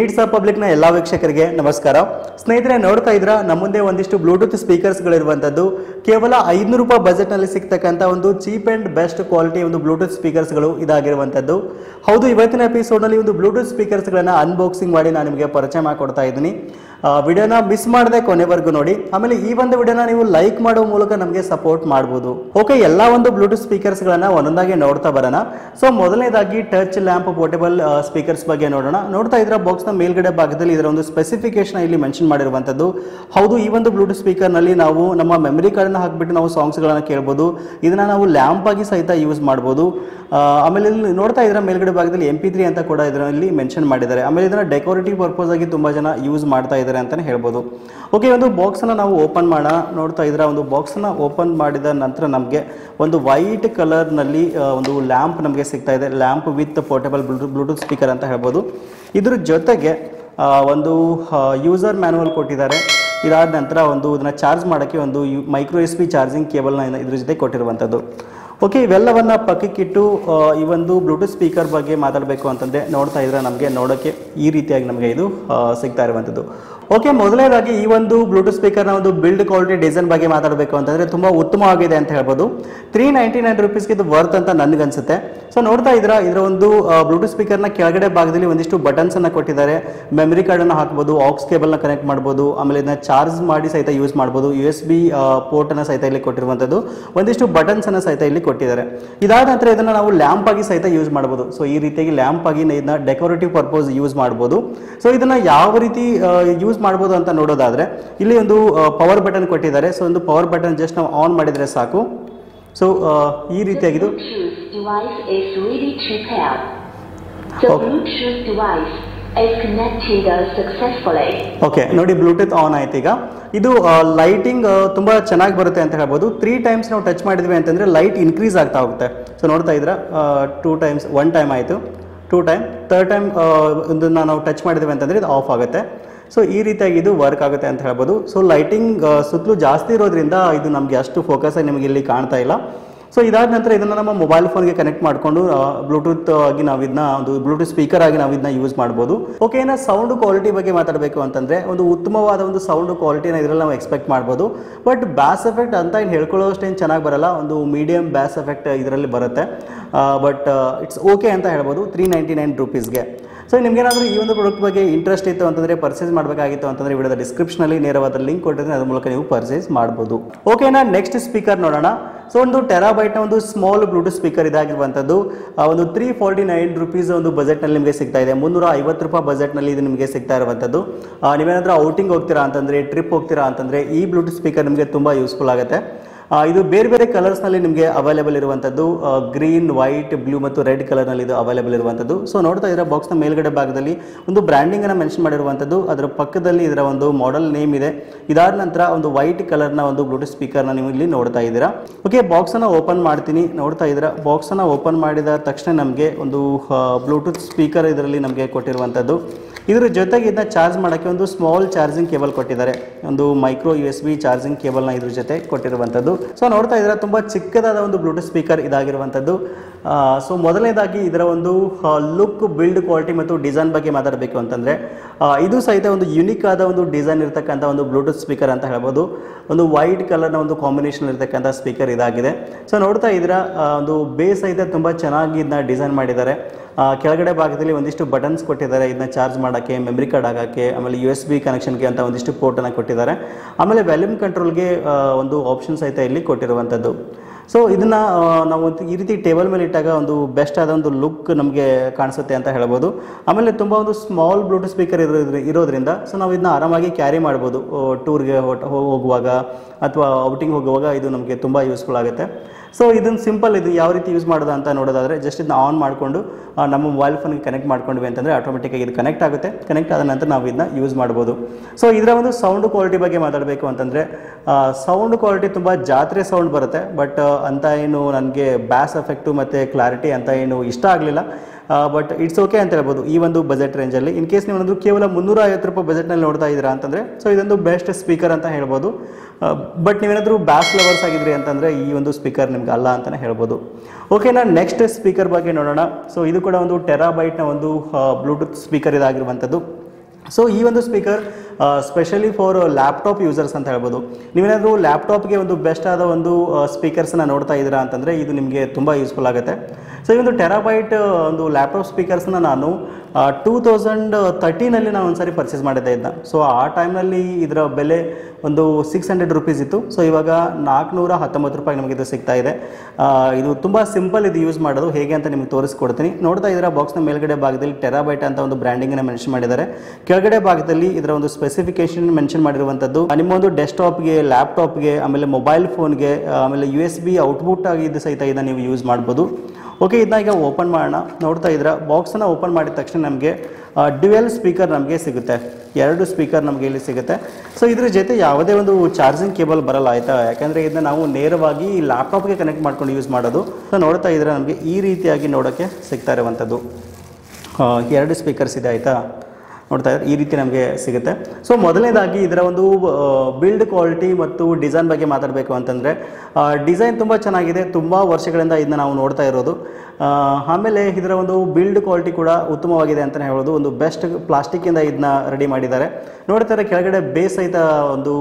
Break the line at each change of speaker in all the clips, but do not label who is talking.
Needs of ಪಬ್ಲಿಕ್ನ ಎಲ್ಲ ವೀಕ್ಷಕರಿಗೆ ನಮಸ್ಕಾರ ಸ್ನೇಹಿತರೆ ನೋಡ್ತಾ ಇದ್ರ ನಮ್ಮ ಮುಂದೆ ಒಂದಿಷ್ಟು ಬ್ಲೂಟೂತ್ ಸ್ಪೀಕರ್ಸ್ಗಳಿರುವಂಥದ್ದು ಕೇವಲ ಐದುನೂರು ರೂಪಾಯಿ ಬಜೆಟ್ನಲ್ಲಿ ಸಿಗ್ತಕ್ಕಂಥ ಒಂದು ಚೀಪ್ ಆ್ಯಂಡ್ ಬೆಸ್ಟ್ ಕ್ವಾಲಿಟಿ ಒಂದು ಬ್ಲೂಟೂತ್ ಸ್ಪೀಕರ್ಸ್ಗಳು ಇದಾಗಿರುವಂಥದ್ದು ಹೌದು ಇವತ್ತಿನ ಎಪಿಸೋಡ್ನಲ್ಲಿ ಒಂದು ಬ್ಲೂಟೂತ್ ಸ್ಪೀಕರ್ಸ್ಗಳನ್ನು ಅನ್ಬಾಕ್ಸಿಂಗ್ ಮಾಡಿ ನಾನು ನಿಮಗೆ ಪರಿಚಯ ಮಾಡಿಕೊಡ್ತಾ ಇದ್ದೀನಿ ವಿಡಿಯೋನ ಮಿಸ್ ಮಾಡದೆ ಕೊನೆವರೆಗೂ ನೋಡಿ ಆಮೇಲೆ ಈ ಒಂದು ವಿಡಿಯೋನ ನೀವು ಲೈಕ್ ಮಾಡೋ ಮೂಲಕ ನಮಗೆ ಸಪೋರ್ಟ್ ಮಾಡ್ಬೋದು ಓಕೆ ಎಲ್ಲ ಒಂದು ಬ್ಲೂಟೂತ್ ಸ್ಪೀಕರ್ಸ್ಗಳನ್ನ ಒಂದೊಂದಾಗಿ ನೋಡ್ತಾ ಬರೋಣ ಸೊ ಮೊದಲನೇದಾಗಿ ಟಚ್ ಲ್ಯಾಂಪ್ ಪೋರ್ಟೇಬಲ್ ಸ್ಪೀಕರ್ಸ್ ಬಗ್ಗೆ ನೋಡೋಣ ನೋಡ್ತಾ ಇದ್ರ ಬಾಕ್ಸ್ನ ಮೇಲ್ಗಡೆ ಭಾಗದಲ್ಲಿ ಇದರ ಒಂದು ಸ್ಪೆಸಿಫಿಕೇಶನ್ ಇಲ್ಲಿ ಮೆನ್ಷನ್ ಮಾಡಿರುವಂಥದ್ದು ಹೌದು ಈ ಒಂದು ಬ್ಲೂಟೂತ್ ಸ್ಪೀಕರ್ನಲ್ಲಿ ನಾವು ನಮ್ಮ ಮೆಮರಿ ಕಾರ್ಡನ್ನ ಹಾಕ್ಬಿಟ್ಟು ನಾವು ಸಾಂಗ್ಸ್ಗಳನ್ನು ಕೇಳ್ಬೋದು ಇದನ್ನ ನಾವು ಲ್ಯಾಂಪ್ ಆಗಿ ಸಹಿತ ಯೂಸ್ ಮಾಡ್ಬೋದು ಆ, ಆಮೇಲೆ ಇಲ್ಲಿ ನೋಡ್ತಾ ಇದ್ರೆ ಮೇಲ್ಗಡೆ ಭಾಗದಲ್ಲಿ ಎಂ ಪಿ ತ್ರೀ ಅಂತ ಕೂಡ ಇದರಲ್ಲಿ ಮೆನ್ಷನ್ ಮಾಡಿದ್ದಾರೆ ಆಮೇಲೆ ಇದನ್ನ ಡೆಕೋರೇಟಿವ್ ಪರ್ಪಸ್ ಆಗಿ ತುಂಬಾ ಜನ ಯೂಸ್ ಮಾಡ್ತಾ ಇದ್ದಾರೆ ಅಂತಾನೆ ಹೇಳ್ಬೋದು ಓಕೆ ಒಂದು ಬಾಕ್ಸನ್ನು ನಾವು ಓಪನ್ ಮಾಡೋಣ ನೋಡ್ತಾ ಇದ್ರೆ ಒಂದು ಬಾಕ್ಸನ್ನು ಓಪನ್ ಮಾಡಿದ ನಂತರ ನಮಗೆ ಒಂದು ವೈಟ್ ಕಲರ್ನಲ್ಲಿ ಒಂದು ಲ್ಯಾಂಪ್ ನಮಗೆ ಸಿಗ್ತಾ ಇದೆ lamp with portable bluetooth speaker ಅಂತ ಹೇಳ್ಬೋದು ಇದ್ರ ಜೊತೆಗೆ ಆ, ಒಂದು ಯೂಸರ್ ಮ್ಯಾನುವಲ್ ಕೊಟ್ಟಿದ್ದಾರೆ ಇದಾದ ನಂತರ ಒಂದು ಇದನ್ನ ಚಾರ್ಜ್ ಮಾಡೋಕ್ಕೆ ಒಂದು ಮೈಕ್ರೋ ಎಸ್ ಪಿ ಚಾರ್ಜಿಂಗ್ ಕೇಬಲ್ನ ಇದ್ರ ಜೊತೆ ಕೊಟ್ಟಿರುವಂಥದ್ದು ಓಕೆ ಇವೆಲ್ಲವನ್ನ ಪಕ್ಕಕ್ಕಿಟ್ಟು ಆ, ಈ ಒಂದು ಬ್ಲೂಟೂತ್ ಸ್ಪೀಕರ್ ಬಗ್ಗೆ ಮಾತಾಡಬೇಕು ಅಂತಂದರೆ ನೋಡ್ತಾ ಇದ್ರೆ ನಮಗೆ ನೋಡೋಕ್ಕೆ ಈ ರೀತಿಯಾಗಿ ನಮಗೆ ಇದು ಆ, ಸಿಗ್ತಾ ಇರುವಂಥದ್ದು ಓಕೆ ಮೊದಲನೇದಾಗಿ ಈ ಒಂದು ಬ್ಲೂಟೂತ್ ಸ್ಪೀಕರ್ನ ಒಂದು ಬಿಲ್ಡ್ ಕ್ವಾಲಿಟಿ ಡಿಸೈನ್ ಬಗ್ಗೆ ಮಾತಾಡಬೇಕು ಅಂತಂದರೆ ತುಂಬ ಉತ್ತಮವಾಗಿದೆ ಅಂತ ಹೇಳ್ಬೋದು ತ್ರೀ ನೈಂಟಿ ನೈನ್ ರುಪೀಸ್ಗೆ ಇದು ವರ್ತ್ ಅಂತ ನನಗನ್ಸುತ್ತೆ ಸೊ ನೋಡ್ತಾ ಇದ್ರ ಇದರ ಒಂದು ಬ್ಲೂಟೂತ್ ಸ್ಪೀಕರ್ನ ಕೆಳಗಡೆ ಭಾಗದಲ್ಲಿ ಒಂದಿಷ್ಟು ಬಟನ್ಸ್ ಅನ್ನ ಕೊಟ್ಟಿದ್ದಾರೆ ಮೆಮರಿ ಕಾರ್ಡನ್ನು ಹಾಕ್ಬೋದು ಆಕ್ಸ್ ಕೇಬಲ್ನ ಕನೆಕ್ಟ್ ಮಾಡ್ಬೋದು ಆಮೇಲೆ ಇದನ್ನ ಚಾರ್ಜ್ ಮಾಡಿ ಸಹಿತ ಯೂಸ್ ಮಾಡ್ಬೋದು ಯು ಎಸ್ ಬಿ ಪೋರ್ಟನ್ನು ಸಹಿತ ಇಲ್ಲಿ ಕೊಟ್ಟಿರುವಂಥದ್ದು ಒಂದಿಷ್ಟು ಬಟನ್ಸ್ ಅನ್ನ ಸಹಿತ ಇಲ್ಲಿ ಕೊಟ್ಟಿದ್ದಾರೆ ಇದಾದ ನಂತರ ಇದನ್ನ ನಾವು ಲ್ಯಾಂಪ್ ಆಗಿ ಸಹಿತ ಯೂಸ್ ಮಾಡ್ಬೋದು ಸೊ ಈ ರೀತಿಯಾಗಿ ಲ್ಯಾಂಪ್ ಆಗಿ ಇದನ್ನ ಡೆಕೋರೇಟಿವ್ ಪರ್ಪಸ್ ಯೂಸ್ ಮಾಡ್ಬೋದು ಸೊ ಇದನ್ನ ಯಾವ ರೀತಿ ಯೂಸ್ ಮಾಡ್ಬೋದು ಅಂತ ನೋಡೋದಾದ್ರೆ ಇಲ್ಲಿ ಒಂದು ಪವರ್ ಬಟನ್ ಕೊಟ್ಟಿದ್ದಾರೆ ಸೊ ಒಂದು ಪವರ್ ಬಟನ್ ಜಸ್ಟ್ ನಾವು ಆನ್ ಮಾಡಿದ್ರೆ ಸಾಕು ಸೊ ಈ ರೀತಿಯಾಗಿದು
Bluetooth device is ready to pair. The
Okay.
Bluetooth device is connected successfully.
Okay ನೋಡಿ ಬ್ಲೂಟೂತ್ ಆನ್ ಆಯ್ತು ಈಗ ಇದು ಲೈಟಿಂಗ್ ತುಂಬ ಚೆನ್ನಾಗಿ ಬರುತ್ತೆ ಅಂತ ಹೇಳ್ಬೋದು ತ್ರೀ ಟೈಮ್ಸ್ ನಾವು ಟಚ್ ಮಾಡಿದ್ವಿ ಅಂತಂದರೆ ಲೈಟ್ ಇನ್ಕ್ರೀಸ್ ಆಗ್ತಾ ಹೋಗುತ್ತೆ ಸೊ ನೋಡ್ತಾ ಇದ್ರ ಟೂ ಟೈಮ್ಸ್ ಒನ್ ಟೈಮ್ ಆಯಿತು ಟೂ ಟೈಮ್ ತರ್ಡ್ ಟೈಮ್ ಇದನ್ನು ನಾವು ಟಚ್ ಮಾಡಿದ್ವಿ ಅಂತಂದರೆ ಇದು ಆಫ್ ಆಗುತ್ತೆ ಸೊ ಈ ರೀತಿಯಾಗಿ ಇದು ವರ್ಕ್ ಆಗುತ್ತೆ ಅಂತ ಹೇಳ್ಬೋದು ಸೊ ಲೈಟಿಂಗ್ ಸುತ್ತಲೂ ಜಾಸ್ತಿ ಇರೋದ್ರಿಂದ ಇದು ನಮಗೆ ಅಷ್ಟು ಫೋಕಸ್ ಆಗಿ ನಿಮಗೆ ಇಲ್ಲಿ ಕಾಣ್ತಾ ಇಲ್ಲ ಸೊ ಇದಾದ ನಂತರ ಇದನ್ನು ನಮ್ಮ ಮೊಬೈಲ್ ಫೋನ್ಗೆ ಕನೆಕ್ಟ್ ಮಾಡಿಕೊಂಡು ಬ್ಲೂಟೂತ್ ಆಗಿ ನಾವು ಇದನ್ನ ಒಂದು ಬ್ಲೂಟೂತ್ ಸ್ಪೀಕರ್ ಆಗಿ ನಾವು ಇದನ್ನ ಯೂಸ್ ಮಾಡ್ಬೋದು ಓಕೆ ಇನ್ನು ಸೌಂಡ್ ಕ್ವಾಲಿಟಿ ಬಗ್ಗೆ ಮಾತಾಡಬೇಕು ಅಂತಂದ್ರೆ ಒಂದು ಉತ್ತಮವಾದ ಒಂದು ಸೌಂಡ್ ಕ್ವಾಲಿಟಿನ ಇದರಲ್ಲಿ ನಾವು ಎಕ್ಸ್ಪೆಕ್ಟ್ ಮಾಡ್ಬೋದು ಬಟ್ ಬ್ಯಾಸ್ ಎಫೆಕ್ಟ್ ಅಂತ ಏನು ಹೇಳ್ಕೊಳ್ಳೋಷ್ಟೇನು ಚೆನ್ನಾಗಿ ಬರಲ್ಲ ಒಂದು ಮೀಡಿಯಂ ಬ್ಯಾಸ್ ಎಫೆಕ್ಟ್ ಇದರಲ್ಲಿ ಬರುತ್ತೆ ಬಟ್ ಇಟ್ಸ್ ಓಕೆ ಅಂತ ಹೇಳ್ಬೋದು ತ್ರೀ ನೈಂಟಿ ನೈನ್ ರುಪೀಸ್ಗೆ ಸೊ ನಿಮ್ಗೇನಾದರೂ ಈ ಒಂದು ಪ್ರಾಡಕ್ಟ್ ಬಗ್ಗೆ ಇಂಟ್ರೆಸ್ಟ್ ಇತ್ತು ಅಂತಂದರೆ ಪರ್ಚೇಸ್ ಮಾಡಬೇಕಾಗಿತ್ತು ಅಂತಂದರೆ ವಿಡಿಯೋದ ಡಿಸ್ಕ್ರಿಪ್ಷನಲ್ಲಿ ನೇರವಾದ ಲಿಂಕ್ ಕೊಟ್ಟಿದ್ರೆ ಅದ್ರ ಮೂಲಕ ನೀವು ಪರ್ಚೇಸ್ ಮಾಡ್ಬೋದು ಓಕೆನಾ ನೆಕ್ಸ್ಟ್ ಸ್ಪೀಕರ್ ನೋಡೋಣ ಸೊ ಒಂದು ಟೆರಾಬೈಟ್ನ ಒಂದು ಸ್ಮಾಲ್ ಬ್ಲೂಟೂತ್ ಸ್ಪೀಕರ್ ಇದಾಗಿರುವಂಥದ್ದು ಆ ಒಂದು ತ್ರೀ ಫಾರ್ಟಿ ನೈನ್ ರುಪೀಸ್ ಒಂದು ಬಜೆಟ್ನಲ್ಲಿ ನಿಮಗೆ ಸಿಗ್ತಾ ಇದೆ ಮುನ್ನೂರ ಐವತ್ತು ರೂಪಾಯಿ ಬಜೆಟ್ನಲ್ಲಿ ಇದು ನಿಮಗೆ ಸಿಗ್ತಾ ಇರುವಂಥದ್ದು ಆ, ನೀವೇನಾದ್ರೂ ಔಟಿಂಗ್ ಹೋಗ್ತೀರಾ ಅಂತಂದರೆ ಟ್ರಿಪ್ ಹೋಗ್ತೀರಾ ಅಂತಂದರೆ ಈ ಬ್ಲೂಟೂತ್ ಸ್ಪೀಕರ್ ನಿಮಗೆ ತುಂಬ ಯೂಸ್ಫುಲ್ ಆಗುತ್ತೆ ಆ, ಇದು ಬೇರೆ ಬೇರೆ ಕಲರ್ಸ್ನಲ್ಲಿ ನಿಮಗೆ ಅವೈಲೇಬಲ್ ಇರುವಂಥದ್ದು ಗ್ರೀನ್ ವೈಟ್ ಬ್ಲೂ ಮತ್ತು ರೆಡ್ ಕಲರ್ನಲ್ಲಿ ಇದು ಅವೈಲೇಬಲ್ ಇರುವಂಥದ್ದು ಸೊ ನೋಡ್ತಾ ಇರೋ ಬಾಕ್ಸ್ನ ಮೇಲ್ಗಡೆ ಭಾಗದಲ್ಲಿ ಒಂದು ಬ್ರ್ಯಾಂಡಿಂಗನ್ನು ಮೆನ್ಷನ್ ಮಾಡಿರುವಂಥದ್ದು ಅದರ ಪಕ್ಕದಲ್ಲಿ ಇದರ ಒಂದು ಮಾಡೆಲ್ ನೇಮ್ ಇದೆ ಇದಾದ ನಂತರ ಒಂದು ವೈಟ್ ಕಲರ್ನ ಒಂದು ಬ್ಲೂಟೂತ್ ಸ್ಪೀಕರ್ನ ನೀವು ಇಲ್ಲಿ ನೋಡ್ತಾ ಇದ್ದೀರಾ ಓಕೆ ಬಾಕ್ಸನ್ನು ಓಪನ್ ಮಾಡ್ತೀನಿ ನೋಡ್ತಾ ಇದ್ದೀರಾ ಬಾಕ್ಸನ್ನು ಓಪನ್ ಮಾಡಿದ ತಕ್ಷಣ ನಮಗೆ ಒಂದು ಬ್ಲೂಟೂತ್ ಸ್ಪೀಕರ್ ಇದರಲ್ಲಿ ನಮಗೆ ಕೊಟ್ಟಿರುವಂಥದ್ದು ಇದ್ರ ಜೊತೆಗೆ ಇದನ್ನ ಚಾರ್ಜ್ ಮಾಡೋಕ್ಕೆ ಒಂದು ಸ್ಮಾಲ್ ಚಾರ್ಜಿಂಗ್ ಕೇಬಲ್ ಕೊಟ್ಟಿದ್ದಾರೆ ಒಂದು micro U S B charging ಕೇಬಲ್ನ ಇದ್ರ ಜೊತೆ ಕೊಟ್ಟಿರುವಂಥದ್ದು ಸೊ ನೋಡ್ತಾ ಇದ್ರೆ ತುಂಬ ಚಿಕ್ಕದಾದ ಒಂದು ಬ್ಲೂಟೂತ್ ಸ್ಪೀಕರ್ ಇದಾಗಿರುವಂಥದ್ದು ಸೊ ಮೊದಲನೇದಾಗಿ ಇದರ ಒಂದು ಲುಕ್ ಬಿಲ್ಡ್ ಕ್ವಾಲಿಟಿ ಮತ್ತು ಡಿಸೈನ್ ಬಗ್ಗೆ ಮಾತಾಡಬೇಕು ಅಂತಂದರೆ ಇದು ಸಹಿತ ಒಂದು ಯುನಿಕ್ ಆದ ಒಂದು ಡಿಸೈನ್ ಇರತಕ್ಕಂಥ ಒಂದು ಬ್ಲೂಟೂತ್ ಸ್ಪೀಕರ್ ಅಂತ ಹೇಳ್ಬೋದು ಒಂದು ವೈಟ್ ಕಲರ್ನ ಒಂದು ಕಾಂಬಿನೇಷನ್ ಇರತಕ್ಕಂಥ ಸ್ಪೀಕರ್ ಇದಾಗಿದೆ ಸೊ ನೋಡ್ತಾ ಇದ್ದೀರಾ ಆ, ಒಂದು ಬೇಸ್ ಸಹಿತ ತುಂಬ ಚೆನ್ನಾಗಿ ಇದನ್ನ ಡಿಸೈನ್ ಮಾಡಿದ್ದಾರೆ ಆ, ಕೆಳಗಡೆ ಭಾಗದಲ್ಲಿ ಒಂದಿಷ್ಟು ಬಟನ್ಸ್ ಕೊಟ್ಟಿದ್ದಾರೆ ಇದನ್ನ ಚಾರ್ಜ್ ಮಾಡೋಕ್ಕೆ ಮೆಮರಿ ಕಾರ್ಡ್ ಹಾಕೋಕ್ಕೆ ಆಮೇಲೆ ಯು ಎಸ್ ಬಿ ಕನೆಕ್ಷನ್ಗೆ ಅಂತ ಒಂದಿಷ್ಟು ಪೋರ್ಟನ್ನು ಕೊಟ್ಟಿದ್ದಾರೆ ಆಮೇಲೆ ವ್ಯಾಲ್ಯೂಮ್ ಕಂಟ್ರೋಲ್ಗೆ ಒಂದು ಆಪ್ಷನ್ ಸಹಿತ ಇಲ್ಲಿ ಕೊಟ್ಟಿರುವಂಥದ್ದು ಸೊ ಇದನ್ನ ಆ, ನಾವು ಒಂದು ಈ ರೀತಿ ಟೇಬಲ್ ಮೇಲೆ ಇಟ್ಟಾಗ ಒಂದು ಬೆಸ್ಟ್ ಆದ ಒಂದು ಲುಕ್ ನಮಗೆ ಕಾಣಿಸುತ್ತೆ ಅಂತ ಹೇಳ್ಬೋದು ಆಮೇಲೆ ತುಂಬ ಒಂದು ಸ್ಮಾಲ್ ಬ್ಲೂಟೂತ್ ಸ್ಪೀಕರ್ ಇರೋದ್ರಿಂದ ಇರೋದ್ರಿಂದ ಸೊ ನಾವು ಇದನ್ನ ಆರಾಮಾಗಿ ಕ್ಯಾರಿ ಮಾಡ್ಬೋದು ಟೂರ್ಗೆ ಹೋಗುವಾಗ ಅಥವಾ ಔಟಿಂಗ್ ಹೋಗುವಾಗ ಇದು ನಮಗೆ ತುಂಬ ಯೂಸ್ಫುಲ್ ಆಗುತ್ತೆ ಸೊ ಇದನ್ನು ಸಿಂಪಲ್ ಇದು ಯಾವ ರೀತಿ ಯೂಸ್ ಮಾಡೋದು ಅಂತ ನೋಡೋದಾದರೆ ಜಸ್ಟ್ ಇದನ್ನ ಆನ್ ಮಾಡಿಕೊಂಡು ನಮ್ಮ ಮೊಬೈಲ್ ಫೋನ್ಗೆ ಕನೆಕ್ಟ್ ಮಾಡ್ಕೊಂಡ್ವಿ ಅಂತಂದರೆ ಆಟೋಮೆಟಿಕ್ಕಾಗಿ ಇದು ಕನೆಕ್ಟ್ ಆಗುತ್ತೆ ಕನೆಕ್ಟ್ ಆದ ನಂತರ ನಾವು ಇದನ್ನ ಯೂಸ್ ಮಾಡ್ಬೋದು ಸೊ ಇದರ ಒಂದು ಸೌಂಡ್ ಕ್ವಾಲಿಟಿ ಬಗ್ಗೆ ಮಾತಾಡಬೇಕು ಅಂತಂದರೆ ಸೌಂಡ್ ಕ್ವಾಲಿಟಿ ತುಂಬ ಜಾತ್ರೆ ಸೌಂಡ್ ಬರುತ್ತೆ ಬಟ್ ಅಂತ ಏನು ನನಗೆ ಬ್ಯಾಸ್ ಎಫೆಕ್ಟು ಮತ್ತು ಕ್ಲಾರಿಟಿ ಅಂತ ಏನು ಇಷ್ಟ ಆಗಲಿಲ್ಲ ಬಟ್ ಇಟ್ಸ್ ಓಕೆ ಅಂತ ಹೇಳ್ಬೋದು ಈ ಒಂದು ಬಜೆಟ್ ರೇಂಜಲ್ಲಿ ಇನ್ ಕೇಸ್ ನೀವು ಏನಾದರೂ ಕೇವಲ ಮುನ್ನೂರ ಐವತ್ತು ರೂಪಾಯಿ ಬಜೆಟ್ನಲ್ಲಿ ನೋಡ್ತಾ ಇದ್ದೀರಾ ಅಂತಂದರೆ ಸೊ ಇದೊಂದು ಬೆಸ್ಟ್ ಸ್ಪೀಕರ್ ಅಂತ ಹೇಳ್ಬೋದು ಬಟ್ ನೀವೇನಾದರೂ ಬ್ಯಾಸ್ ಲವರ್ಸ್ ಆಗಿದ್ರಿ ಅಂತಂದರೆ ಈ ಒಂದು ಸ್ಪೀಕರ್ ನಿಮ್ಗೆ ಅಲ್ಲ ಅಂತಲೇ ಹೇಳ್ಬೋದು ಓಕೆನಾ ನೆಕ್ಸ್ಟ್ ಸ್ಪೀಕರ್ ಬಗ್ಗೆ ನೋಡೋಣ ಸೊ ಇದು ಕೂಡ ಒಂದು ಟೆರಾಬೈಟ್ನ ಒಂದು ಬ್ಲೂಟೂತ್ ಸ್ಪೀಕರ್ ಇದಾಗಿರುವಂಥದ್ದು ಸೊ ಈ ಒಂದು ಸ್ಪೀಕರ್ ಸ್ಪೆಷಲಿ ಫಾರ್ ಲ್ಯಾಪ್ಟಾಪ್ ಯೂಸರ್ಸ್ ಅಂತ ಹೇಳ್ಬೋದು ನೀವೇನಾದರೂ ಲ್ಯಾಪ್ಟಾಪ್ಗೆ ಒಂದು ಬೆಸ್ಟ್ ಆದ ಒಂದು ಸ್ಪೀಕರ್ಸ್ನ ನೋಡ್ತಾ ಇದ್ದೀರಾ ಅಂತಂದರೆ ಇದು ನಿಮಗೆ ತುಂಬ ಯೂಸ್ಫುಲ್ ಆಗುತ್ತೆ ಸೊ ಈ ಒಂದು ಟೆರಾಬೈಟ್ ಒಂದು ಲ್ಯಾಪ್ಟಾಪ್ ಸ್ಪೀಕರ್ಸ್ನ ನಾನು ಟೂ ತೌಸಂಡ್ ತರ್ಟೀನಲ್ಲಿ ನಾನು ಒಂದ್ಸರಿ ಪರ್ಚೇಸ್ ಮಾಡಿದ್ದೆ ಇದನ್ನ ಸೊ ಆ ಟೈಮ್ನಲ್ಲಿ ಇದರ ಬೆಲೆ ಒಂದು ಸಿಕ್ಸ್ ಹಂಡ್ರೆಡ್ ರುಪೀಸ್ ಇತ್ತು ಸೊ ಇವಾಗ ನಾಲ್ಕುನೂರ ಹತ್ತೊಂಬತ್ತು ರೂಪಾಯಿ ನಮಗೆ ಇದು ಸಿಗ್ತಾ ಇದೆ ಆ, ಇದು ತುಂಬ ಸಿಂಪಲ್ ಇದು ಯೂಸ್ ಮಾಡೋದು ಹೇಗೆ ಅಂತ ನಿಮಗೆ ತೋರಿಸ್ಕೊಡ್ತೀನಿ ನೋಡ್ತಾ ಇದ್ದೀರಾ ಬಾಕ್ಸ್ನ ಮೇಲ್ಗಡೆ ಭಾಗದಲ್ಲಿ ಟೆರಾಬೈಟ್ ಅಂತ ಒಂದು ಬ್ರ್ಯಾಂಡಿಂಗನ್ನು ಮೆನ್ಷನ್ ಮಾಡಿದ್ದಾರೆ ಕೆಳಗಡೆ ಭಾಗದಲ್ಲಿ ಇದರ ಒಂದು ಸ್ಪೆಸಿಫಿಕೇಶನ್ ಮೆನ್ಷನ್ ಮಾಡಿರುವಂಥದ್ದು ನಿಮ್ಮ ಒಂದು ಡೆಸ್ಕ್ಟಾಪ್ಗೆ ಲ್ಯಾಪ್ಟಾಪ್ಗೆ ಆಮೇಲೆ ಮೊಬೈಲ್ ಫೋನ್ಗೆ ಆಮೇಲೆ ಯು ಎಸ್ ಬಿ ಔಟ್ಪುಟ್ ಆಗಿ ಇದು ಸಹಿತ ಇದನ್ನು ನೀವು ಯೂಸ್ ಮಾಡ್ಬೋದು ಓಕೆ ಇದನ್ನ ಈಗ ಓಪನ್ ಮಾಡೋಣ ನೋಡ್ತಾ ಇದ್ದೀರಾ ಬಾಕ್ಸನ್ನು ಓಪನ್ ಮಾಡಿದ ತಕ್ಷಣ ನಮಗೆ ಡ್ಯುವೆಲ್ ಸ್ಪೀಕರ್ ನಮಗೆ ಸಿಗುತ್ತೆ ಎರಡು ಸ್ಪೀಕರ್ ನಮಗೆ ಇಲ್ಲಿ ಸಿಗುತ್ತೆ ಸೊ ಇದ್ರ ಜೊತೆ ಯಾವುದೇ ಒಂದು ಚಾರ್ಜಿಂಗ್ ಕೇಬಲ್ ಬರಲ್ಲ ಆಯಿತಾ ಯಾಕಂದರೆ ಇದನ್ನ ನಾವು ನೇರವಾಗಿ ಲ್ಯಾಪ್ಟಾಪ್ಗೆ ಕನೆಕ್ಟ್ ಮಾಡ್ಕೊಂಡು ಯೂಸ್ ಮಾಡೋದು ಸೊ ನೋಡ್ತಾ ಇದ್ರೆ ನಮಗೆ ಈ ರೀತಿಯಾಗಿ ನೋಡೋಕ್ಕೆ ಸಿಗ್ತಾ ಇರುವಂಥದ್ದು ಆ, ಎರಡು ಸ್ಪೀಕರ್ಸ್ ಇದೆ ಆಯಿತಾ ನೋಡ್ತಾ ಇದ್ರೆ ಈ ರೀತಿ ನಮಗೆ ಸಿಗುತ್ತೆ ಸೊ ಮೊದಲನೇದಾಗಿ ಇದರ ಒಂದು ಬಿಲ್ಡ್ ಕ್ವಾಲಿಟಿ ಮತ್ತು ಡಿಸೈನ್ ಬಗ್ಗೆ ಮಾತಾಡಬೇಕು ಅಂತಂದರೆ ಡಿಸೈನ್ ತುಂಬ ಚೆನ್ನಾಗಿದೆ ತುಂಬ ವರ್ಷಗಳಿಂದ ಇದನ್ನ ನಾವು ನೋಡ್ತಾ ಇರೋದು ಆ, ಆಮೇಲೆ ಇದರ ಒಂದು ಬಿಲ್ಡ್ ಕ್ವಾಲಿಟಿ ಕೂಡ ಉತ್ತಮವಾಗಿದೆ ಅಂತಲೇ ಹೇಳ್ಬೋದು ಒಂದು ಬೆಸ್ಟ್ ಪ್ಲಾಸ್ಟಿಕ್ಕಿಂದ ಇದನ್ನ ರೆಡಿ ಮಾಡಿದ್ದಾರೆ ನೋಡ್ತಾರೆ ಕೆಳಗಡೆ ಬೇಸ್ ಸಹಿತ ಒಂದು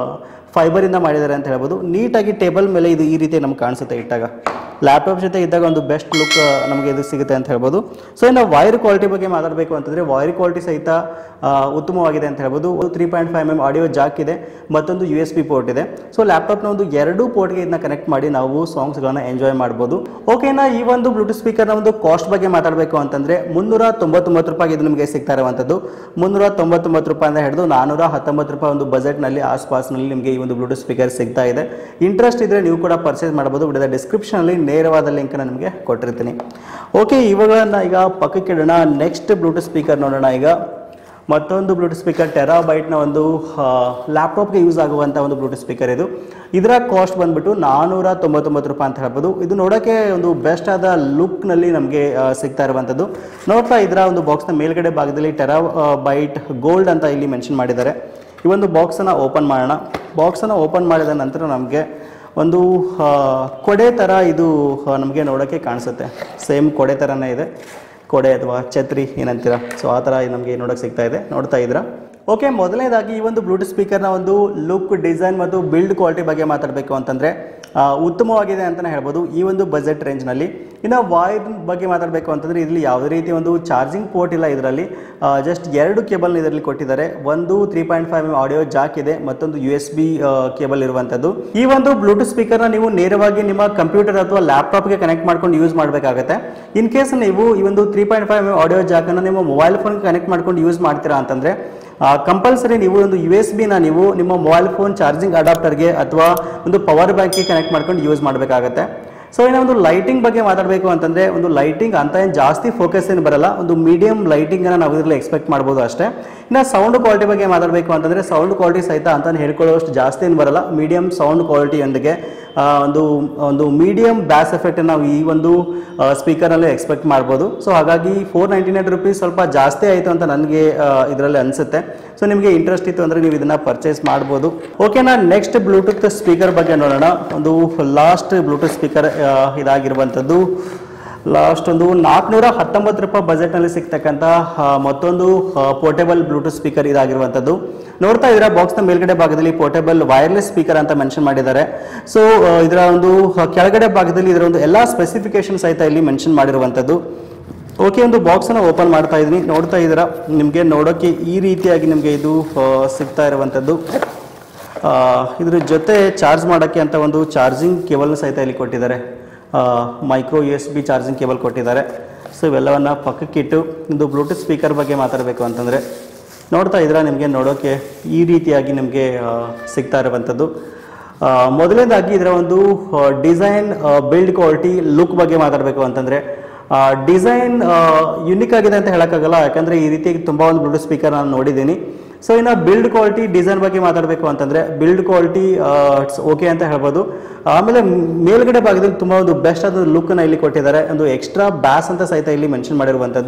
ಫೈಬರಿಂದ ಮಾಡಿದ್ದಾರೆ ಅಂತ ಹೇಳ್ಬೋದು ನೀಟಾಗಿ ಟೇಬಲ್ ಮೇಲೆ ಇದು ಈ ರೀತಿ ನಮ್ಗೆ ಕಾಣಿಸುತ್ತೆ ಇಟ್ಟಾಗ ಲ್ಯಾಪ್ಟಾಪ್ ಜೊತೆ ಇದ್ದಾಗ ಒಂದು ಬೆಸ್ಟ್ ಲುಕ್ ನಮಗೆ ಇದು ಸಿಗುತ್ತೆ ಅಂತ ಹೇಳ್ಬೋದು ಸೊ ಇನ್ನು ವೈರ್ ಕ್ವಾಲಿಟಿ ಬಗ್ಗೆ ಮಾತಾಡಬೇಕು ಅಂತಂದರೆ ವೈರ್ ಕ್ವಾಲಿಟಿ ಸಹಿತ ಆ, ಉತ್ತಮವಾಗಿದೆ ಅಂತ ಹೇಳ್ಬೋದು three point five M audio jack ಇದೆ ಮತ್ತೊಂದು ಯು ಎಸ್ ಬಿ ಪೋರ್ಟ್ ಇದೆ ಸೊ ಲ್ಯಾಪ್ಟಾಪ್ನ ಒಂದು ಎರಡು ಪೋರ್ಟ್ಗೆ ಇದನ್ನ ಕನೆಕ್ಟ್ ಮಾಡಿ ನಾವು ಸಾಂಗ್ಸ್ಗಳನ್ನ ಎಂಜಾಯ್ ಮಾಡ್ಬೋದು ಓಕೆನಾ ಈ ಒಂದು ಬ್ಲೂಟೂತ್ ಸ್ಪೀಕರ್ನ ಒಂದು ಕಾಸ್ಟ್ ಬಗ್ಗೆ ಮಾತಾಡಬೇಕು ಅಂತಂದರೆ ಮುನ್ನೂರ ತೊಂಬತ್ತೊಂಬತ್ತು ರೂಪಾಯಿ ಇದು ನಿಮಗೆ ಸಿಗ್ತಾ ಇರುವಂಥದ್ದು ಮುನ್ನೂರ ತೊಂಬತ್ತೊಂಬತ್ತು ರೂಪಾಯಿಂದ ಹಿಡಿದು ನಾನೂರ ಹತ್ತೊಂಬತ್ತು ರೂಪಾಯಿ ಒಂದು ಬಜೆಟ್ನಲ್ಲಿ ಆಸ್ಪಾಸ್ನಲ್ಲಿ ನಿಮಗೆ ಈ ಒಂದು ಬ್ಲೂಟೂತ್ ಸ್ಪೀಕರ್ ಸಿಗ್ತಾ ಇದೆ ಇಂಟ್ರೆಸ್ಟ್ ಇದ್ದರೆ ನೀವು ಕೂಡ ಪರ್ಚೇಸ್ ಮಾಡಬಹುದು ಬಿಡದ ಡಿಸ್ಕ್ರಿಪ್ಷನಲ್ಲಿ ನೇರವಾದ ಲಿಂಕನ್ನು ನಿಮಗೆ ಕೊಟ್ಟಿರ್ತೀನಿ ಓಕೆ ಇವುಗಳನ್ನ ಈಗ ಪಕ್ಕಕ್ಕೆ ಇಡೋಣ ನೆಕ್ಸ್ಟ್ ಬ್ಲೂಟೂತ್ ಸ್ಪೀಕರ್ ನೋಡೋಣ ಈಗ ಮತ್ತೊಂದು ಬ್ಲೂಟೂತ್ ಸ್ಪೀಕರ್ ಟೆರಾಬೈಟ್ನ ಒಂದು ಲ್ಯಾಪ್ಟಾಪ್ಗೆ ಯೂಸ್ ಆಗುವಂಥ ಒಂದು ಬ್ಲೂಟೂತ್ ಸ್ಪೀಕರ್ ಇದು ಇದರ ಕಾಸ್ಟ್ ಬಂದ್ಬಿಟ್ಟು ನಾನೂರ ತೊಂಬತ್ತೊಂಬತ್ತು ರೂಪಾಯಿ ಅಂತ ಹೇಳ್ಬೋದು ಇದು ನೋಡೋಕ್ಕೆ ಒಂದು ಬೆಸ್ಟ್ ಆದ ಲುಕ್ನಲ್ಲಿ ನಮಗೆ ಸಿಗ್ತಾ ಇರುವಂಥದ್ದು ನೋಡ್ತಾ ಇದರ ಒಂದು ಬಾಕ್ಸ್ನ ಮೇಲ್ಗಡೆ ಭಾಗದಲ್ಲಿ ಟೆರಾ ಬೈಟ್ ಗೋಲ್ಡ್ ಅಂತ ಇಲ್ಲಿ ಮೆನ್ಷನ್ ಮಾಡಿದ್ದಾರೆ ಈ ಒಂದು ಬಾಕ್ಸನ್ನು ಓಪನ್ ಮಾಡೋಣ ಬಾಕ್ಸನ್ನು ಓಪನ್ ಮಾಡಿದ ನಂತರ ನಮಗೆ ಒಂದು ಆ, ಕೊಡೆ ಥರ ಇದು ನಮಗೆ ನೋಡೋಕ್ಕೆ ಕಾಣಿಸುತ್ತೆ ಸೇಮ್ ಕೊಡೆ ಥರನೇ ಇದೆ ಕೊಡೆ ಅಥವಾ ಛತ್ರಿ ಏನಂತೀರ ಸೊ ಆ ಥರ ನಮಗೆ ನೋಡೋಕೆ ಸಿಗ್ತಾ ಇದೆ ನೋಡ್ತಾ ಇದ್ದೀರಾ ಓಕೆ ಮೊದಲನೇದಾಗಿ ಈ ಒಂದು ಬ್ಲೂಟೂತ್ ಸ್ಪೀಕರ್ನ ಒಂದು ಲುಕ್ ಡಿಸೈನ್ ಮತ್ತು ಬಿಲ್ಡ್ ಕ್ವಾಲಿಟಿ ಬಗ್ಗೆ ಮಾತಾಡಬೇಕು ಅಂತಂದರೆ ಆ, ಉತ್ತಮವಾಗಿದೆ ಅಂತಲೇ ಹೇಳ್ಬೋದು ಈ ಒಂದು ಬಜೆಟ್ ರೇಂಜ್ನಲ್ಲಿ ಇನ್ನು ವಾಯ್ರ್ ಬಗ್ಗೆ ಮಾತಾಡಬೇಕು ಅಂತಂದರೆ ಇದರಲ್ಲಿ ಯಾವುದೇ ರೀತಿ ಒಂದು ಚಾರ್ಜಿಂಗ್ ಪೋರ್ಟ್ ಇಲ್ಲ ಇದರಲ್ಲಿ ಜಸ್ಟ್ ಎರಡು ಕೇಬಲ್ ಇದರಲ್ಲಿ ಕೊಟ್ಟಿದ್ದಾರೆ ಒಂದು three point five audio jack ಇದೆ ಮತ್ತೊಂದು ಯು ಎಸ್ ಬಿ ಕೇಬಲ್ ಇರುವಂಥದ್ದು ಈ ಒಂದು ಬ್ಲೂಟೂತ್ ಸ್ಪೀಕರ್ನ ನೀವು ನೇರವಾಗಿ ನಿಮ್ಮ ಕಂಪ್ಯೂಟರ್ ಅಥವಾ ಲ್ಯಾಪ್ಟಾಪ್ಗೆ ಕನೆಕ್ಟ್ ಮಾಡ್ಕೊಂಡು ಯೂಸ್ ಮಾಡಬೇಕಾಗುತ್ತೆ ಇನ್ ಕೇಸ್ ನೀವು ಈ ಒಂದು ತ್ರೀ ಪಾಯಿಂಟ್ ಫೈವ್ ಆಡಿಯೋ ಜಾಕನ್ನು ನಿಮ್ಮ ಮೊಬೈಲ್ ಫೋನ್ಗೆ ಕನೆಕ್ಟ್ ಮಾಡ್ಕೊಂಡು ಯೂಸ್ ಮಾಡ್ತೀರಾ ಅಂತಂದರೆ ಕಂಪಲ್ಸರಿ ನೀವು ಒಂದು ಯು ಎಸ್ ಬಿನ ನೀವು ನಿಮ್ಮ ಮೊಬೈಲ್ ಫೋನ್ ಚಾರ್ಜಿಂಗ್ ಅಡಾಪ್ಟರ್ಗೆ ಅಥವಾ ಒಂದು ಪವರ್ ಬ್ಯಾಂಕ್ಗೆ ಕನೆಕ್ಟ್ ಮಾಡ್ಕೊಂಡು ಯೂಸ್ ಮಾಡಬೇಕಾಗತ್ತೆ ಸೊ ಇನ್ನು ಒಂದು ಲೈಟಿಂಗ್ ಬಗ್ಗೆ ಮಾತಾಡಬೇಕು ಅಂತಂದರೆ ಒಂದು ಲೈಟಿಂಗ್ ಅಂತ ಏನು ಜಾಸ್ತಿ ಫೋಕಸ್ ಏನು ಬರಲ್ಲ ಒಂದು ಮೀಡಿಯಂ ಲೈಟಿಂಗನ್ನು ನಾವು ಇದರಲ್ಲಿ ಎಕ್ಸ್ಪೆಕ್ಟ್ ಮಾಡ್ಬೋದು ಅಷ್ಟೇ ಇನ್ನು ಸೌಂಡ್ ಕ್ವಾಲಿಟಿ ಬಗ್ಗೆ ಮಾತಾಡಬೇಕು ಅಂತಂದರೆ ಸೌಂಡ್ ಕ್ವಾಲಿಟಿ ಸಹಿತ ಅಂತ ಹೇಳ್ಕೊಳ್ಳೋಷ್ಟು ಜಾಸ್ತಿ ಏನು ಬರಲ್ಲ ಮೀಡಿಯಂ ಸೌಂಡ್ ಕ್ವಾಲಿಟಿಯೊಂದಿಗೆ ಆ, ಒಂದು ಒಂದು ಮೀಡಿಯಂ ಬ್ಯಾಸ್ ಎಫೆಕ್ಟ್ ನಾವು ಈ ಒಂದು ಸ್ಪೀಕರ್ನಲ್ಲಿ ಎಕ್ಸ್ಪೆಕ್ಟ್ ಮಾಡ್ಬೋದು ಸೊ ಹಾಗಾಗಿ ಫೋರ್ ನೈಂಟಿ ನೈನ್ ರುಪೀಸ್ ಸ್ವಲ್ಪ ಜಾಸ್ತಿ ಆಯಿತು ಅಂತ ನನಗೆ ಇದರಲ್ಲಿ ಅನಿಸುತ್ತೆ ಸೊ ನಿಮಗೆ ಇಂಟ್ರೆಸ್ಟ್ ಇತ್ತು ಅಂದರೆ ನೀವು ಇದನ್ನು ಪರ್ಚೇಸ್ ಮಾಡ್ಬೋದು ಓಕೆನಾ ನೆಕ್ಸ್ಟ್ ಬ್ಲೂಟೂತ್ ಸ್ಪೀಕರ್ ಬಗ್ಗೆ ನೋಡೋಣ ಒಂದು ಲಾಸ್ಟ್ ಬ್ಲೂಟೂತ್ ಸ್ಪೀಕರ್ ಇದಾಗಿರುವಂಥದ್ದು ಲಾಸ್ಟ್ ಒಂದು ನಾಲ್ಕುನೂರ ಹತ್ತೊಂಬತ್ತು ರೂಪಾಯಿ ಬಜೆಟ್ನಲ್ಲಿ ಸಿಗ್ತಕ್ಕಂಥ ಆ, ಮತ್ತೊಂದು ಪೋರ್ಟೇಬಲ್ ಬ್ಲೂಟೂತ್ ಸ್ಪೀಕರ್ ಇದಾಗಿರುವಂಥದ್ದು ನೋಡ್ತಾ ಇದ್ದೀರಾ ಬಾಕ್ಸ್ನ ಮೇಲ್ಗಡೆ ಭಾಗದಲ್ಲಿ ಪೋರ್ಟೇಬಲ್ ವೈರ್ಲೆಸ್ ಸ್ಪೀಕರ್ ಅಂತ ಮೆನ್ಷನ್ ಮಾಡಿದ್ದಾರೆ ಸೊ ಇದರ ಒಂದು ಆ, ಕೆಳಗಡೆ ಭಾಗದಲ್ಲಿ ಇದರ ಒಂದು ಎಲ್ಲ ಸ್ಪೆಸಿಫಿಕೇಶನ್ ಸಹಿತ ಇಲ್ಲಿ ಮೆನ್ಷನ್ ಮಾಡಿರುವಂಥದ್ದು ಓಕೆ ಒಂದು ಬಾಕ್ಸನ್ನು ಓಪನ್ ಮಾಡ್ತಾ ಇದ್ದೀನಿ ನೋಡ್ತಾ ಇದ್ದೀರಾ ನಿಮಗೆ ನೋಡೋಕ್ಕೆ ಈ ರೀತಿಯಾಗಿ ನಿಮಗೆ ಇದು ಆ, ಸಿಗ್ತಾ ಇರುವಂಥದ್ದು ಆ, ಇದ್ರ ಜೊತೆ ಚಾರ್ಜ್ ಮಾಡೋಕ್ಕೆ ಅಂತ ಒಂದು ಚಾರ್ಜಿಂಗ್ ಕೇಬಲ್ನ ಸಹಿತ ಇಲ್ಲಿ ಕೊಟ್ಟಿದ್ದಾರೆ micro U S B charging cable ಕೊಟ್ಟಿದ್ದಾರೆ ಸೊ ಇವೆಲ್ಲವನ್ನು ಪಕ್ಕಕ್ಕಿಟ್ಟು ಇದು ಬ್ಲೂಟೂತ್ ಸ್ಪೀಕರ್ ಬಗ್ಗೆ ಮಾತಾಡಬೇಕು ಅಂತಂದರೆ ನೋಡ್ತಾ ಇದ್ದೀರಾ ನಿಮಗೆ ನೋಡೋಕ್ಕೆ ಈ ರೀತಿಯಾಗಿ ನಿಮಗೆ ಆ, ಸಿಗ್ತಾ ಇರುವಂಥದ್ದು ಆ, ಮೊದಲನೇದಾಗಿ ಇದರ ಒಂದು ಡಿಸೈನ್ ಬಿಲ್ಡ್ ಕ್ವಾಲಿಟಿ ಲುಕ್ ಬಗ್ಗೆ ಮಾತಾಡಬೇಕು ಅಂತಂದರೆ ಡಿಸೈನ್ ಯುನಿಕ್ ಆಗಿದೆ ಅಂತ ಹೇಳೋಕ್ಕಾಗಲ್ಲ ಯಾಕಂದರೆ ಈ ರೀತಿಯಾಗಿ ತುಂಬ ಒಂದು ಬ್ಲೂಟೂತ್ ಸ್ಪೀಕರ್ ನಾನು ನೋಡಿದ್ದೀನಿ ಸೊ ಇನ್ನು ಬಿಲ್ಡ್ ಕ್ವಾಲಿಟಿ ಡಿಸೈನ್ ಬಗ್ಗೆ ಮಾತಾಡಬೇಕು ಅಂತಂದರೆ ಬಿಲ್ಡ್ ಕ್ವಾಲಿಟಿ ಇಟ್ಸ್ ಓಕೆ ಅಂತ ಹೇಳ್ಬೋದು ಆಮೇಲೆ ಮೇಲ್ಗಡೆ ಭಾಗದಲ್ಲಿ ತುಂಬ ಒಂದು ಬೆಸ್ಟ್ ಆದ ಲುಕ್ಕನ್ನು ಇಲ್ಲಿ ಕೊಟ್ಟಿದ್ದಾರೆ ಒಂದು ಎಕ್ಸ್ಟ್ರಾ ಬ್ಯಾಸ್ ಅಂತ ಸಹಿತ ಇಲ್ಲಿ ಮೆನ್ಷನ್ ಮಾಡಿರುವಂಥದ್ದು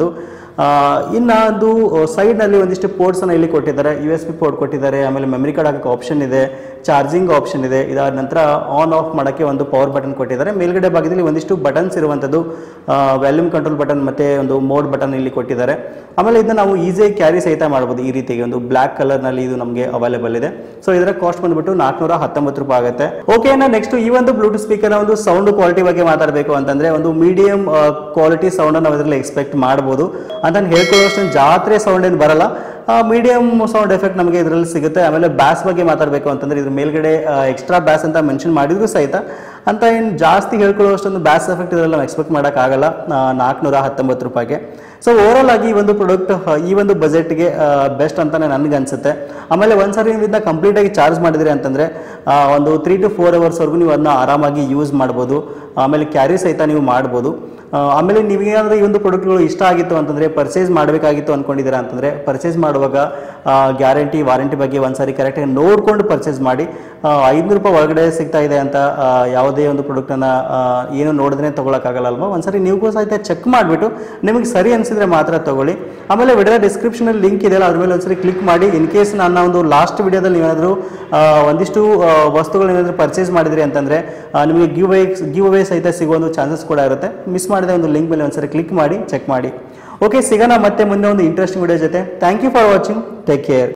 ಇನ್ನು ಅದು ಸೈಡ್ನಲ್ಲಿ ಒಂದಿಷ್ಟು ಪೋರ್ಟ್ಸನ್ನು ಇಲ್ಲಿ ಕೊಟ್ಟಿದ್ದಾರೆ ಯು ಎಸ್ ಪಿ ಪೋರ್ಟ್ ಕೊಟ್ಟಿದ್ದಾರೆ ಆಮೇಲೆ ಮೆಮರಿ ಕಾರ್ಡ್ ಹಾಕೋಕ್ಕೆ ಆಪ್ಷನ್ ಇದೆ ಚಾರ್ಜಿಂಗ್ ಆಪ್ಷನ್ ಇದೆ ಇದಾದ ನಂತರ ಆನ್ ಆಫ್ ಮಾಡೋಕ್ಕೆ ಒಂದು ಪವರ್ ಬಟನ್ ಕೊಟ್ಟಿದ್ದಾರೆ ಮೇಲ್ಗಡೆ ಭಾಗದಲ್ಲಿ ಒಂದಿಷ್ಟು ಬಟನ್ಸ್ ಇರುವಂಥದ್ದು ವ್ಯಾಲ್ಯೂಮ್ ಕಂಟ್ರೋಲ್ ಬಟನ್ ಮತ್ತು ಒಂದು ಮೋಡ್ ಬಟನ್ ಇಲ್ಲಿ ಕೊಟ್ಟಿದ್ದಾರೆ ಆಮೇಲೆ ಇದನ್ನ ನಾವು ಈಸಿಯಾಗಿ ಕ್ಯಾರಿ ಸಹಿತ ಮಾಡ್ಬೋದು ಈ ರೀತಿಗೆ ಒಂದು ಬ್ಲ್ಯಾಕ್ ಕಲರ್ನಲ್ಲಿ ಇದು ನಮಗೆ ಅವೈಲೇಬಲ್ ಇದೆ ಸೊ ಇದರ ಕಾಸ್ಟ್ ಬಂದ್ಬಿಟ್ಟು ನಾಲ್ಕುನೂರ ಹತ್ತೊಂಬತ್ತು ರೂಪಾಯಿ ಆಗುತ್ತೆ ಓಕೆ ನೆಕ್ಸ್ಟ್ ಈ ಒಂದು ಬ್ಲೂಟೂತ್ ಸ್ಪೀಕರ್ನ ಒಂದು ಸೌಂಡ್ ಕ್ವಾಲಿಟಿ ಬಗ್ಗೆ ಮಾತಾಡಬೇಕು ಅಂತಂದ್ರೆ ಒಂದು ಮೀಡಿಯಂ ಕ್ವಾಲಿಟಿ ಸೌಂಡ್ ನಾವು ಇದರಲ್ಲಿ ಎಕ್ಸ್ಪೆಕ್ಟ್ ಮಾಡ್ಬೋದು ಅಂತ ಹೇಳ್ಕೊಳ್ಳೋಷ್ಟು ಜಾತ್ರೆ ಸೌಂಡ್ ಏನು ಬರಲ್ಲ ಮೀಡಿಯಂ ಸೌಂಡ್ ಎಫೆಕ್ಟ್ ನಮಗೆ ಇದರಲ್ಲಿ ಸಿಗುತ್ತೆ ಆಮೇಲೆ ಬ್ಯಾಸ್ ಬಗ್ಗೆ ಮಾತಾಡಬೇಕು ಅಂತಂದ್ರೆ ಇದ್ರ ಮೇಲ್ಗಡೆ ಎಕ್ಸ್ಟ್ರಾ ಬ್ಯಾಸ್ ಅಂತ ಮೆನ್ಷನ್ ಮಾಡಿದ್ರು ಸಹಿತ ಅಂತ ಏನು ಜಾಸ್ತಿ ಹೇಳ್ಕೊಳ್ಳೋಷ್ಟೊಂದು ಬ್ಯಾಸ್ ಎಫೆಕ್ಟ್ ಇದರಲ್ಲಿ ನಾವು ಎಕ್ಸ್ಪೆಕ್ಟ್ ಮಾಡೋಕ್ಕಾಗಲ್ಲ ನಾಲ್ಕುನೂರ ಹತ್ತೊಂಬತ್ತು ರೂಪಾಯಿಗೆ ಸೊ ಓವರಾಲ್ ಆಗಿ ಈ ಒಂದು ಪ್ರಾಡಕ್ಟ್ ಈ ಒಂದು ಬಜೆಟ್ಗೆ ಬೆಸ್ಟ್ ಅಂತಾನೆ ನನಗೆ ಅನ್ಸುತ್ತೆ ಆಮೇಲೆ ಒಂದ್ಸರಿ ನೀವು ಇದನ್ನ ಕಂಪ್ಲೀಟಾಗಿ ಚಾರ್ಜ್ ಮಾಡಿದ್ರಿ ಅಂತಂದ್ರೆ ಆ, ಒಂದು ತ್ರೀ ಟು ಫೋರ್ ಅವರ್ಸ್ವರೆಗೂ ನೀವು ಅದನ್ನ ಆರಾಮಾಗಿ ಯೂಸ್ ಮಾಡ್ಬೋದು ಆಮೇಲೆ ಕ್ಯಾರಿ ಸಹಿತ ನೀವು ಮಾಡ್ಬೋದು ಆ, ಆಮೇಲೆ ನೀವೇನಾದ್ರೂ ಈ ಒಂದು ಪ್ರಾಡಕ್ಟ್ಗಳು ಇಷ್ಟ ಆಗಿತ್ತು ಅಂತಂದ್ರೆ ಪರ್ಚೇಸ್ ಮಾಡಬೇಕಾಗಿತ್ತು ಅನ್ಕೊಂಡಿದ್ದೀರಾ ಅಂತಂದ್ರೆ ಪರ್ಚೇಸ್ ಮಾಡುವಾಗ ಗ್ಯಾರಂಟಿ ವಾರಂಟಿ ಬಗ್ಗೆ ಒಂದ್ಸರಿ ಕರೆಕ್ಟಾಗಿ ನೋಡ್ಕೊಂಡು ಪರ್ಚೇಸ್ ಮಾಡಿ ಐದುನೂರು ರೂಪಾಯಿ ಒಳಗಡೆ ಸಿಗ್ತಾ ಇದೆ ಅಂತ ಆ, ಯಾವುದೇ ಒಂದು ಪ್ರಾಡಕ್ಟನ್ನು ಏನು ನೋಡಿದ್ರೆ ತೊಗೊಳಕ್ಕಾಗಲ್ಲ ಅಲ್ವಾ ಒಂದ್ಸರಿ ನೀವು ಸಹಿತ ಚೆಕ್ ಮಾಡಿಬಿಟ್ಟು ನಿಮಗೆ ಸರಿ ಅನಿಸಿದ್ರೆ ಮಾತ್ರ ತಗೊಳ್ಳಿ ಆಮೇಲೆ ವಿಡಿಯೋ ಡಿಸ್ಕ್ರಿಪ್ಷನಲ್ಲಿ ಲಿಂಕ್ ಇದೆಯಲ್ಲ ಅದ್ರ ಮೇಲೆ ಒಂದ್ಸರಿ ಕ್ಲಿಕ್ ಮಾಡಿ ಇನ್ ಕೇಸ್ ನನ್ನ ಒಂದು ಲಾಸ್ಟ್ ವಿಡಿಯೋದಲ್ಲಿ ನೀವೇನಾದರೂ ಒಂದಿಷ್ಟು ವಸ್ತುಗಳು ಏನಾದರೂ ಪರ್ಚೇಸ್ ಮಾಡಿದ್ರಿ ಅಂತಂದರೆ ನಿಮಗೆ ಗಿವ್ ಅವೇ ಗಿವ್ ಅವೇ ಸಹಿತ ಸಿಗೋ ಒಂದು ಚಾನ್ಸಸ್ ಕೂಡ ಇರುತ್ತೆ ಮಿಸ್ ಮಾಡಿದ ಒಂದು ಲಿಂಕ್ ಮೇಲೆ ಒಂದ್ಸರಿ ಕ್ಲಿಕ್ ಮಾಡಿ ಚೆಕ್ ಮಾಡಿ ಓಕೆ ಸಿಗೋಣ ಮತ್ತೆ ಮುಂದೆ ಒಂದು ಇಂಟ್ರೆಸ್ಟಿಂಗ್ ವಿಡಿಯೋ ಜೊತೆ thank you for watching take care